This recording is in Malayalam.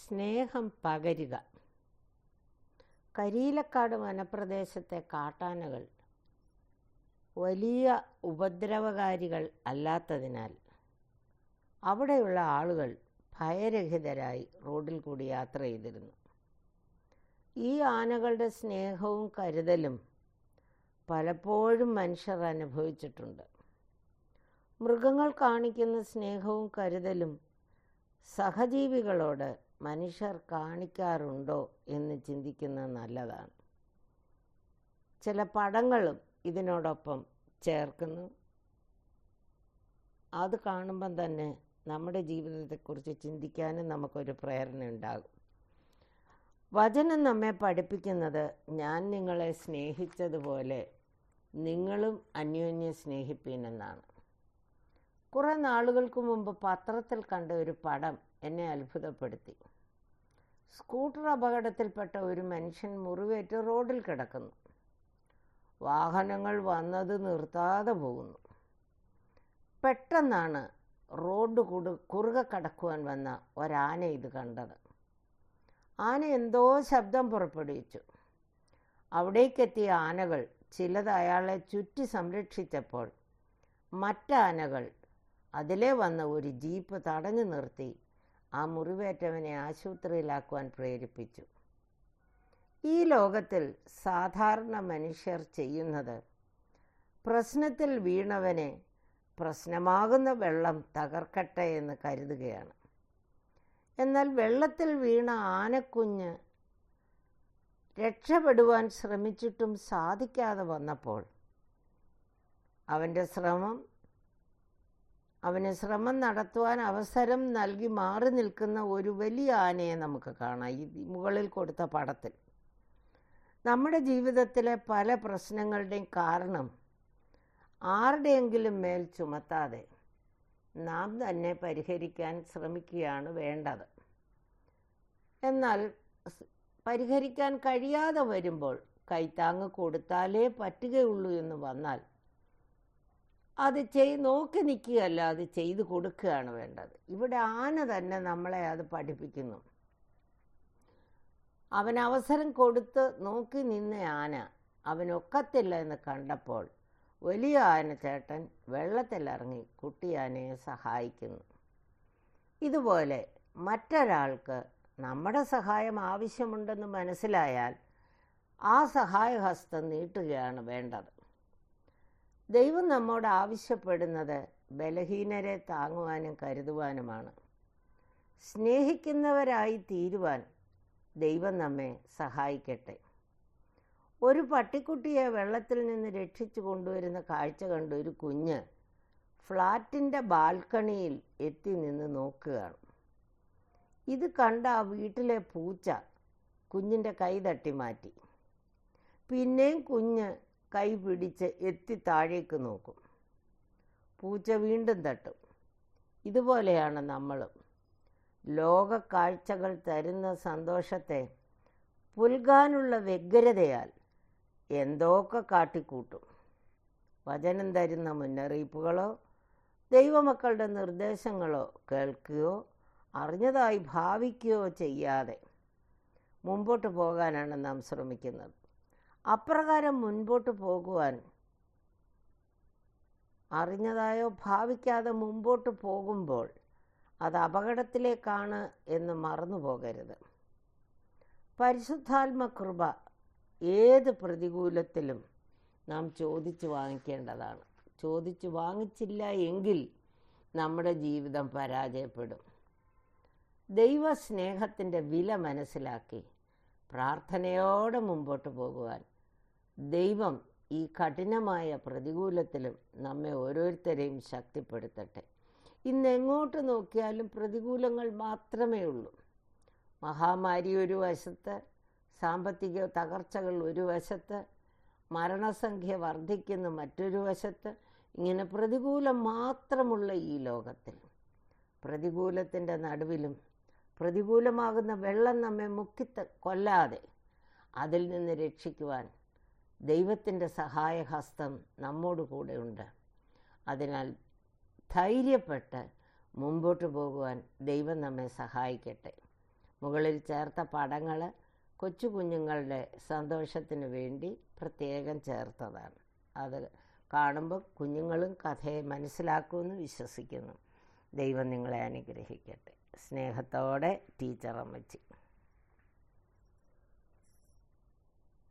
സ്നേഹം പകരുക കരിയിലക്കാട് വനപ്രദേശത്തെ കാട്ടാനകൾ വലിയ ഉപദ്രവകാരികൾ അല്ലാത്തതിനാൽ അവിടെയുള്ള ആളുകൾ ഭയരഹിതരായി റോഡിൽ കൂടി യാത്ര ചെയ്തിരുന്നു ഈ ആനകളുടെ സ്നേഹവും കരുതലും പലപ്പോഴും മനുഷ്യർ അനുഭവിച്ചിട്ടുണ്ട് മൃഗങ്ങൾ കാണിക്കുന്ന സ്നേഹവും കരുതലും സഹജീവികളോട് മനുഷ്യർ കാണിക്കാറുണ്ടോ എന്ന് ചിന്തിക്കുന്നത് നല്ലതാണ് ചില പടങ്ങളും ഇതിനോടൊപ്പം ചേർക്കുന്നു അത് കാണുമ്പം തന്നെ നമ്മുടെ ജീവിതത്തെക്കുറിച്ച് ചിന്തിക്കാനും നമുക്കൊരു പ്രേരണ ഉണ്ടാകും വചനം നമ്മെ പഠിപ്പിക്കുന്നത് ഞാൻ നിങ്ങളെ സ്നേഹിച്ചതുപോലെ നിങ്ങളും അന്യോന്യം സ്നേഹിപ്പീനെന്നാണ് കുറേ നാളുകൾക്ക് മുമ്പ് പത്രത്തിൽ കണ്ട ഒരു പടം എന്നെ അത്ഭുതപ്പെടുത്തി സ്കൂട്ടർ അപകടത്തിൽപ്പെട്ട ഒരു മനുഷ്യൻ മുറിവേറ്റ് റോഡിൽ കിടക്കുന്നു വാഹനങ്ങൾ വന്നത് നിർത്താതെ പോകുന്നു പെട്ടെന്നാണ് റോഡ് കുടു കുറുകെ കടക്കുവാൻ വന്ന ഒരാന ഇത് കണ്ടത് ആന എന്തോ ശബ്ദം പുറപ്പെടുവിച്ചു അവിടേക്കെത്തിയ ആനകൾ ചിലത് അയാളെ ചുറ്റി സംരക്ഷിച്ചപ്പോൾ മറ്റാനകൾ അതിലെ വന്ന ഒരു ജീപ്പ് തടഞ്ഞു നിർത്തി ആ മുറിവേറ്റവനെ ആശുപത്രിയിലാക്കുവാൻ പ്രേരിപ്പിച്ചു ഈ ലോകത്തിൽ സാധാരണ മനുഷ്യർ ചെയ്യുന്നത് പ്രശ്നത്തിൽ വീണവനെ പ്രശ്നമാകുന്ന വെള്ളം തകർക്കട്ടെ എന്ന് കരുതുകയാണ് എന്നാൽ വെള്ളത്തിൽ വീണ ആനക്കുഞ്ഞ് രക്ഷപ്പെടുവാൻ ശ്രമിച്ചിട്ടും സാധിക്കാതെ വന്നപ്പോൾ അവൻ്റെ ശ്രമം അവന് ശ്രമം നടത്തുവാൻ അവസരം നൽകി മാറി നിൽക്കുന്ന ഒരു വലിയ ആനയെ നമുക്ക് കാണാം ഈ മുകളിൽ കൊടുത്ത പടത്തിൽ നമ്മുടെ ജീവിതത്തിലെ പല പ്രശ്നങ്ങളുടെയും കാരണം ആരുടെയെങ്കിലും മേൽ ചുമത്താതെ നാം തന്നെ പരിഹരിക്കാൻ ശ്രമിക്കുകയാണ് വേണ്ടത് എന്നാൽ പരിഹരിക്കാൻ കഴിയാതെ വരുമ്പോൾ കൈത്താങ്ങ് കൊടുത്താലേ പറ്റുകയുള്ളൂ എന്ന് വന്നാൽ അത് ചെയ് നോക്കി നിൽക്കുകയല്ല അത് ചെയ്തു കൊടുക്കുകയാണ് വേണ്ടത് ഇവിടെ ആന തന്നെ നമ്മളെ അത് പഠിപ്പിക്കുന്നു അവൻ അവസരം കൊടുത്ത് നോക്കി നിന്ന ആന അവനൊക്കത്തില്ല എന്ന് കണ്ടപ്പോൾ വലിയ ആന ചേട്ടൻ വെള്ളത്തിലിറങ്ങി കുട്ടിയാനയെ സഹായിക്കുന്നു ഇതുപോലെ മറ്റൊരാൾക്ക് നമ്മുടെ സഹായം ആവശ്യമുണ്ടെന്ന് മനസ്സിലായാൽ ആ സഹായഹസ്തം നീട്ടുകയാണ് വേണ്ടത് ദൈവം നമ്മോട് ആവശ്യപ്പെടുന്നത് ബലഹീനരെ താങ്ങുവാനും കരുതുവാനുമാണ് സ്നേഹിക്കുന്നവരായി തീരുവാൻ ദൈവം നമ്മെ സഹായിക്കട്ടെ ഒരു പട്ടിക്കുട്ടിയെ വെള്ളത്തിൽ നിന്ന് രക്ഷിച്ചു കൊണ്ടുവരുന്ന കാഴ്ച കണ്ട ഒരു കുഞ്ഞ് ഫ്ലാറ്റിൻ്റെ ബാൽക്കണിയിൽ എത്തി നിന്ന് നോക്കുകയാണ് ഇത് കണ്ട ആ വീട്ടിലെ പൂച്ച കുഞ്ഞിൻ്റെ കൈ തട്ടി മാറ്റി പിന്നെയും കുഞ്ഞ് കൈ പിടിച്ച് എത്തി താഴേക്ക് നോക്കും പൂച്ച വീണ്ടും തട്ടും ഇതുപോലെയാണ് നമ്മളും ലോക കാഴ്ചകൾ തരുന്ന സന്തോഷത്തെ പുൽകാനുള്ള വ്യഗ്രതയാൽ എന്തൊക്കെ കാട്ടിക്കൂട്ടും വചനം തരുന്ന മുന്നറിയിപ്പുകളോ ദൈവമക്കളുടെ നിർദ്ദേശങ്ങളോ കേൾക്കുകയോ അറിഞ്ഞതായി ഭാവിക്കുകയോ ചെയ്യാതെ മുമ്പോട്ട് പോകാനാണ് നാം ശ്രമിക്കുന്നത് അപ്രകാരം മുൻപോട്ട് പോകുവാൻ അറിഞ്ഞതായോ ഭാവിക്കാതെ മുമ്പോട്ട് പോകുമ്പോൾ അത് അപകടത്തിലേക്കാണ് എന്ന് മറന്നു പോകരുത് പരിശുദ്ധാത്മ കൃപ ഏത് പ്രതികൂലത്തിലും നാം ചോദിച്ചു വാങ്ങിക്കേണ്ടതാണ് ചോദിച്ചു വാങ്ങിച്ചില്ല എങ്കിൽ നമ്മുടെ ജീവിതം പരാജയപ്പെടും ദൈവസ്നേഹത്തിൻ്റെ വില മനസ്സിലാക്കി പ്രാർത്ഥനയോടെ മുമ്പോട്ട് പോകുവാൻ ദൈവം ഈ കഠിനമായ പ്രതികൂലത്തിലും നമ്മെ ഓരോരുത്തരെയും ശക്തിപ്പെടുത്തട്ടെ ഇന്ന് എങ്ങോട്ട് നോക്കിയാലും പ്രതികൂലങ്ങൾ മാത്രമേ ഉള്ളൂ മഹാമാരി ഒരു വശത്ത് സാമ്പത്തിക തകർച്ചകൾ ഒരു വശത്ത് മരണസംഖ്യ വർദ്ധിക്കുന്ന മറ്റൊരു വശത്ത് ഇങ്ങനെ പ്രതികൂലം മാത്രമുള്ള ഈ ലോകത്തിൽ പ്രതികൂലത്തിൻ്റെ നടുവിലും പ്രതികൂലമാകുന്ന വെള്ളം നമ്മെ മുക്കി കൊല്ലാതെ അതിൽ നിന്ന് രക്ഷിക്കുവാൻ ദൈവത്തിൻ്റെ സഹായഹസ്തം നമ്മോട് കൂടെയുണ്ട് അതിനാൽ ധൈര്യപ്പെട്ട് മുമ്പോട്ട് പോകുവാൻ ദൈവം നമ്മെ സഹായിക്കട്ടെ മുകളിൽ ചേർത്ത പടങ്ങൾ കൊച്ചു കുഞ്ഞുങ്ങളുടെ സന്തോഷത്തിന് വേണ്ടി പ്രത്യേകം ചേർത്തതാണ് അത് കാണുമ്പോൾ കുഞ്ഞുങ്ങളും കഥയെ മനസ്സിലാക്കുമെന്ന് വിശ്വസിക്കുന്നു ദൈവം നിങ്ങളെ അനുഗ്രഹിക്കട്ടെ സ്നേഹത്തോടെ ടീച്ചർ അമ്മച്ചി